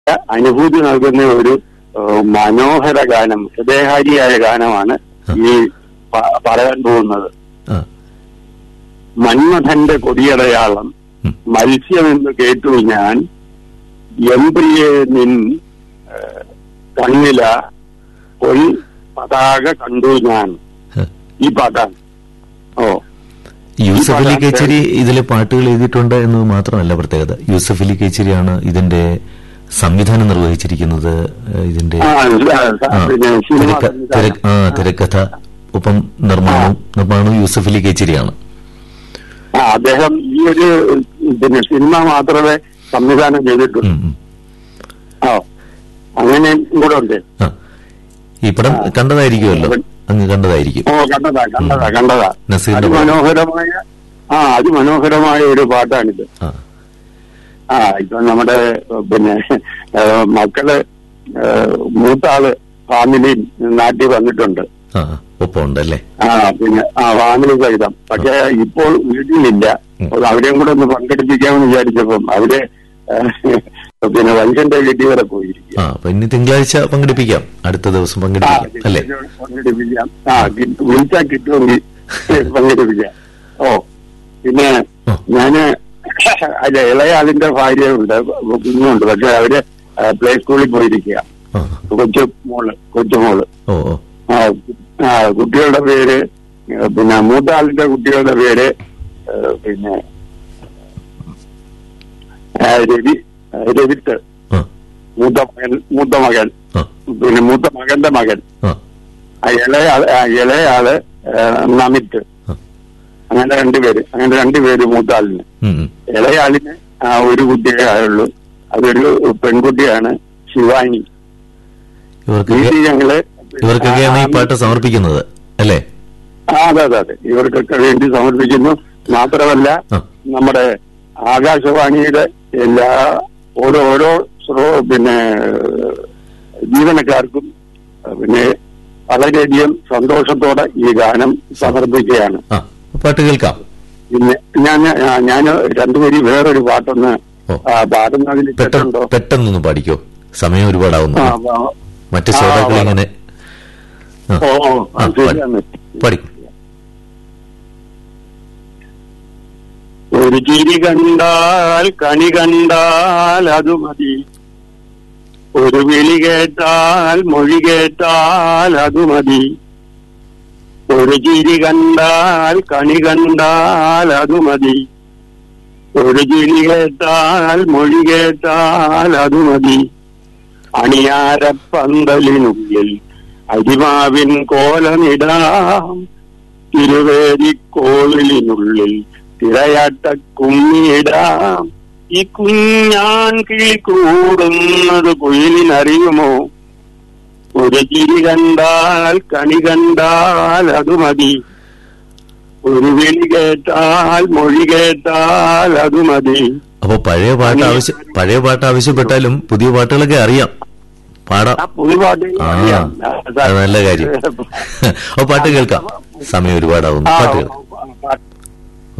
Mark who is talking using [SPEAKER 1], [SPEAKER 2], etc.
[SPEAKER 1] അനുഭൂതി നൽകുന്ന ഒരു ഏഹ്, മനോഹര ഗാനം ഹൃദയഹാരിയായ ഗാനമാണ് ഈ പ- പറയാൻ പോകുന്നത്
[SPEAKER 2] ആ
[SPEAKER 1] മന്മഥന്റെ കൊടിയടയാളം
[SPEAKER 2] ഉം.
[SPEAKER 1] മത്സ്യമെന്ന് കേട്ടു ഞാൻ എംപ്രിയെ നിൻ ഏഹ്, കണ്ണില പൊൻ പതാക കണ്ടു ഞാൻ
[SPEAKER 2] ഹ.
[SPEAKER 1] ഈ പാട്ടാണ് ഓ
[SPEAKER 2] യൂസഫ് അലി
[SPEAKER 1] പാട്ടാണ്
[SPEAKER 2] കേച്ചേരി ഇതിലെ പാട്ടുകൾ എഴുതിയിട്ടുണ്ട് എന്നത് മാത്രമല്ല പ്രത്യേകത യൂസഫ് അലി കേച്ചേരിയാണ് ഇതിന്റെ സംവിധാനം നിർവഹിച്ചിരിക്കുന്നത് ഏഹ് ഇതിന്റെ
[SPEAKER 1] ആ,
[SPEAKER 2] ആ,
[SPEAKER 1] പിന്നെ സിനിമ
[SPEAKER 2] തിരക്ക- തിര- ആ തിരക്കഥ ഒപ്പം നിർമ്മാണവും നിർമ്മാണവും യൂസഫ് അലി കേച്ചേരിയാണ്
[SPEAKER 1] ആ അദ്ദേഹം ഈ ഒരു പിന്നെ സിനിമ മാത്രമേ സംവിധാനം ചെയ്തിട്ടുള്ളൂ
[SPEAKER 2] ഉം, ഉം.
[SPEAKER 1] ആ അങ്ങനെ കൂടെ ഉണ്ട്
[SPEAKER 2] ആ ഈ പടം കണ്ടതായിരിക്കുമല്ലോ അങ്ങ് കണ്ടതായിരിക്കും
[SPEAKER 1] ഓ കണ്ടതാ കണ്ടതാ കണ്ടതാ
[SPEAKER 2] നസീറിന്റെ
[SPEAKER 1] അതിമനോഹരമായ ആ അതിമനോഹരമായ ഒരു പാട്ടാണിത്
[SPEAKER 2] ആ
[SPEAKER 1] ആ ഇപ്പൊ നമ്മുടെ ഏഹ്, പിന്നെ ഏഹ്, മക്കള് ഏഹ്, മൂത്ത ആള് ഫാമിലി നാട്ടിൽ വന്നിട്ടുണ്ട്
[SPEAKER 2] ആ ഒപ്പം ഉണ്ടല്ലേ
[SPEAKER 1] ആ പിന്നെ ആ ഫാമിലി സഹിതം പക്ഷെ ഇപ്പോൾ വീട്ടിലില്ല അപ്പോൾ അവരെയും കൂടെ ഒന്ന് പങ്കെടുപ്പിക്കാമെന്ന് വിചാരിച്ചപ്പം അവര് ഏഹ്, പിന്നെ വൈകന്റെ വീട്ടിൽ വരെ പോയിരിക്കും
[SPEAKER 2] ആ അപ്പൊ ഇനി തിങ്കളാഴ്ച പങ്കെടുപ്പിക്കാം അടുത്ത ദിവസം
[SPEAKER 1] ആ,
[SPEAKER 2] പങ്കെടുപ്പിക്കാം അല്ലേ
[SPEAKER 1] പങ്കെടുപ്പിക്കാം ആ കിട്ട- വിളിച്ചാൽ കിട്ടുമെങ്കിൽ പങ്കെടുപ്പിക്കാം ഓ പിന്നെ
[SPEAKER 2] ഓ.
[SPEAKER 1] ഞാന് അല്ല ഇളയാളിന്റെ ഭാര്യയുണ്ട് കുഞ്ഞുണ്ട് പക്ഷെ അവര് പ്ലേ സ്കൂളിൽ പോയിരിക്കുക
[SPEAKER 2] ആ
[SPEAKER 1] കൊച്ചു മോള് കൊച്ചു മോള്
[SPEAKER 2] ഓ ഓ
[SPEAKER 1] ആ ആ, കുട്ടികളുടെ പേര് ഏ, പിന്നെ മൂത്ത ആളിന്റെ കുട്ടികളുടെ പേര് ഏ, പിന്നെ ആ, രവി ആ, രവിത്ത്
[SPEAKER 2] ആ
[SPEAKER 1] മൂത്ത മകൻ മൂത്ത മകൻ
[SPEAKER 2] ആ
[SPEAKER 1] പിന്നെ മൂത്ത മകന്റെ മകൻ
[SPEAKER 2] ആ
[SPEAKER 1] ആ ഇളയാള് ആ ഇളയാള് ഏ, നമിത്ത്
[SPEAKER 2] ആ.
[SPEAKER 1] അങ്ങനെ രണ്ടുപേര് അങ്ങനെ രണ്ടുപേര് മൂത്ത ആളിന്
[SPEAKER 2] ഉം, ഉം.
[SPEAKER 1] ഇളയാളിന് ആ ഒരു കുട്ടിയേ ആയുള്ളൂ അതൊരു പെൺകുട്ടിയാണ് ശിവാനി
[SPEAKER 2] ഇവർക്കൊക്കെ
[SPEAKER 1] വീട്ടിൽ ഞങ്ങള്
[SPEAKER 2] ഇവർക്കൊക്കെയാണ് ഈ പാട്ട് സമർപ്പിക്കുന്നത് അല്ലേ
[SPEAKER 1] ആ, അതെ അതെ അതെ ഇവർക്കൊക്കെ വേണ്ടി സമർപ്പിക്കുന്നു മാത്രമല്ല
[SPEAKER 2] ആ.
[SPEAKER 1] നമ്മുടെ ആകാശവാണിയുടെ എല്ലാ ഓരോ ഓരോ ശ്രോ പിന്നെ ഏഹ്, ജീവനക്കാർക്കും ഏഹ്, പിന്നെ വളരെയധികം സന്തോഷത്തോടെ ഈ ഗാനം സമർപ്പിക്കുകയാണ്
[SPEAKER 2] ആ പാട്ട് കേൾക്കാം
[SPEAKER 1] പിന്നെ ഞാൻ ഞാൻ രണ്ടുപേരി വേറൊരു പാട്ടൊന്ന്
[SPEAKER 2] ഓ.
[SPEAKER 1] ആ, പാടുന്നതിൽ
[SPEAKER 2] പെട്ടെന്ന്
[SPEAKER 1] തെറ്റുണ്ടോ
[SPEAKER 2] പെട്ടെന്നൊന്ന് പാടിക്കോ സമയം ഒരുപാടാവുന്നു
[SPEAKER 1] ആ, ആ,
[SPEAKER 2] മറ്റു
[SPEAKER 1] ആ,
[SPEAKER 2] ശ്രോതാക്കൾ
[SPEAKER 1] ആ,
[SPEAKER 2] ഇങ്ങനെ ആ,
[SPEAKER 1] ഓ ഓ
[SPEAKER 2] ആ,
[SPEAKER 1] ആ, ശരിയാണ്
[SPEAKER 2] പാടി
[SPEAKER 1] ഒരു ചിരി കണ്ടാൽ കണി കണ്ടാൽ അത് മതി ഒരു വിളി കേട്ടാൽ മൊഴി കേട്ടാൽ അത് മതി ഒരു ചിരി കണ്ടാൽ കണി കണ്ടാൽ അത് മതി ഒരു ചിരി കേട്ടാൽ മൊഴി കേട്ടാൽ അത് മതി അണിയാരപ്പന്തലിനുള്ളിൽ അരിമാവിൻ കോലമിടാം തിരുവേദിക്കോളിനുള്ളിൽ തിരയാട്ട കുമ്മിയിടാം ഈ കുഞ്ഞാൻ കിളി കൂടുന്നത് കുയിലിനറിയുമോ ഒരു ചിരി കണ്ടാൽ കണി കണ്ടാൽ അത് മതി ഒരു വിളി കേട്ടാൽ മൊഴി കേട്ടാൽ അത് മതി
[SPEAKER 2] അപ്പൊ പഴയ പാട്ട് ആവശ്യം പഴയ പാട്ട് ആവശ്യപ്പെട്ടാലും പുതിയ പാട്ടുകളൊക്കെ അറിയാം പാടാം
[SPEAKER 1] ആ പുതുപാട്ട്
[SPEAKER 2] ആ
[SPEAKER 1] അറിയാം.
[SPEAKER 2] അത് നല്ല കാര്യം അപ്പൊ പാട്ട് കേൾക്കാം സമയം ഒരുപാടാവുന്നു
[SPEAKER 1] ആ,
[SPEAKER 2] പാട്ട് കേൾക്കാം
[SPEAKER 1] പാട്ട്